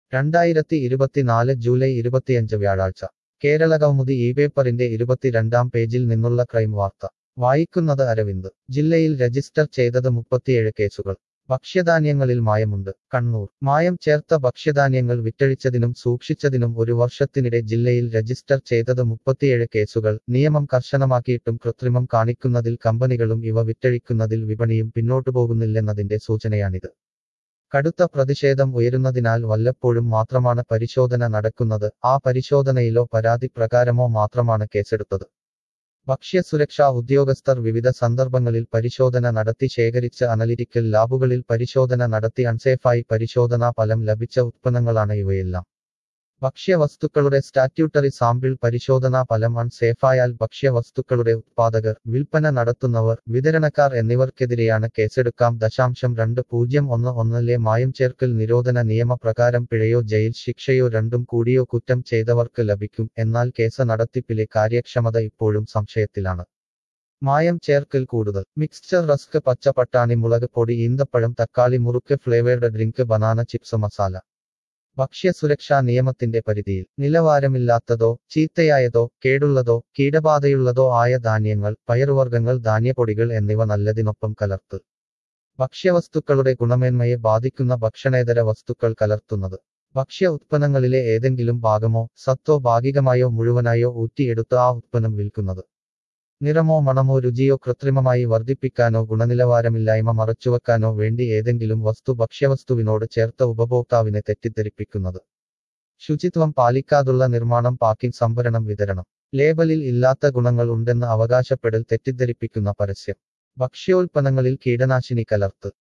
രണ്ടായിരത്തി ഇരുപത്തിനാല് ജൂലൈ ഇരുപത്തിയഞ്ച് വ്യാഴാഴ്ച കേരള കൗമുദി ഈ പേപ്പറിന്റെ ഇരുപത്തിരണ്ടാം പേജിൽ നിന്നുള്ള ക്രൈം വാർത്ത വായിക്കുന്നത് അരവിന്ദ് ജില്ലയിൽ രജിസ്റ്റർ ചെയ്തത് മുപ്പത്തിയേഴ് കേസുകൾ ഭക്ഷ്യധാന്യങ്ങളിൽ മായമുണ്ട് കണ്ണൂർ മായം ചേർത്ത ഭക്ഷ്യധാന്യങ്ങൾ വിറ്റഴിച്ചതിനും സൂക്ഷിച്ചതിനും ഒരു വർഷത്തിനിടെ ജില്ലയിൽ രജിസ്റ്റർ ചെയ്തത് മുപ്പത്തിയേഴ് കേസുകൾ നിയമം കർശനമാക്കിയിട്ടും കൃത്രിമം കാണിക്കുന്നതിൽ കമ്പനികളും ഇവ വിറ്റഴിക്കുന്നതിൽ വിപണിയും പിന്നോട്ടു പോകുന്നില്ലെന്നതിന്റെ സൂചനയാണിത് കടുത്ത പ്രതിഷേധം ഉയരുന്നതിനാൽ വല്ലപ്പോഴും മാത്രമാണ് പരിശോധന നടക്കുന്നത് ആ പരിശോധനയിലോ പരാതി പ്രകാരമോ മാത്രമാണ് കേസെടുത്തത് ഭക്ഷ്യസുരക്ഷാ ഉദ്യോഗസ്ഥർ വിവിധ സന്ദർഭങ്ങളിൽ പരിശോധന നടത്തി ശേഖരിച്ച അനലിറ്റിക്കൽ ലാബുകളിൽ പരിശോധന നടത്തി അൺസേഫായി പരിശോധനാ ഫലം ലഭിച്ച ഉത്പന്നങ്ങളാണ് ഇവയെല്ലാം ഭക്ഷ്യവസ്തുക്കളുടെ സ്റ്റാറ്റ്യൂട്ടറി സാമ്പിൾ പരിശോധനാ ഫലം അൺസേഫായാൽ ഭക്ഷ്യവസ്തുക്കളുടെ ഉത്പാദകർ വിൽപ്പന നടത്തുന്നവർ വിതരണക്കാർ എന്നിവർക്കെതിരെയാണ് കേസെടുക്കാം ദശാംശം രണ്ട് പൂജ്യം ഒന്ന് ഒന്നിലെ മായം ചേർക്കൽ നിരോധന നിയമപ്രകാരം പിഴയോ ജയിൽ ശിക്ഷയോ രണ്ടും കൂടിയോ കുറ്റം ചെയ്തവർക്ക് ലഭിക്കും എന്നാൽ കേസ് നടത്തിപ്പിലെ കാര്യക്ഷമത ഇപ്പോഴും സംശയത്തിലാണ് മായം ചേർക്കൽ കൂടുതൽ മിക്സ്ചർ റസ്ക് പച്ചപ്പട്ടാണി മുളക് പൊടി ഈന്തപ്പഴം തക്കാളി മുറുക്ക് flavoured drink banana chips masala ഭക്ഷ്യസുരക്ഷാ നിയമത്തിന്റെ പരിധിയിൽ നിലവാരമില്ലാത്തതോ ചീത്തയായതോ കേടുള്ളതോ കീടബാധയുള്ളതോ ആയ ധാന്യങ്ങൾ പയറുവർഗ്ഗങ്ങൾ ധാന്യപ്പൊടികൾ എന്നിവ നല്ലതിനൊപ്പം കലർത്ത് ഭക്ഷ്യവസ്തുക്കളുടെ ഗുണമേന്മയെ ബാധിക്കുന്ന ഭക്ഷണേതര വസ്തുക്കൾ കലർത്തുന്നത് ഭക്ഷ്യ ഉത്പന്നങ്ങളിലെ ഏതെങ്കിലും ഭാഗമോ സത്തോ ഭാഗികമായോ മുഴുവനായോ ഊറ്റിയെടുത്ത് ആ ഉത്പന്നം വിൽക്കുന്നത് നിറമോ മണമോ രുചിയോ കൃത്രിമമായി വർദ്ധിപ്പിക്കാനോ ഗുണനിലവാരമില്ലായ്മ മറച്ചുവെക്കാനോ വേണ്ടി ഏതെങ്കിലും വസ്തു ഭക്ഷ്യവസ്തുവിനോട് ചേർത്ത ഉപഭോക്താവിനെ തെറ്റിദ്ധരിപ്പിക്കുന്നത് ശുചിത്വം പാലിക്കാതുള്ള നിർമ്മാണം പാക്കിംഗ് സംഭരണം വിതരണം ലേബലിൽ ഇല്ലാത്ത ഗുണങ്ങൾ ഉണ്ടെന്ന് അവകാശപ്പെടൽ തെറ്റിദ്ധരിപ്പിക്കുന്ന പരസ്യം ഭക്ഷ്യോൽപ്പന്നങ്ങളിൽ കീടനാശിനി കലർത്ത്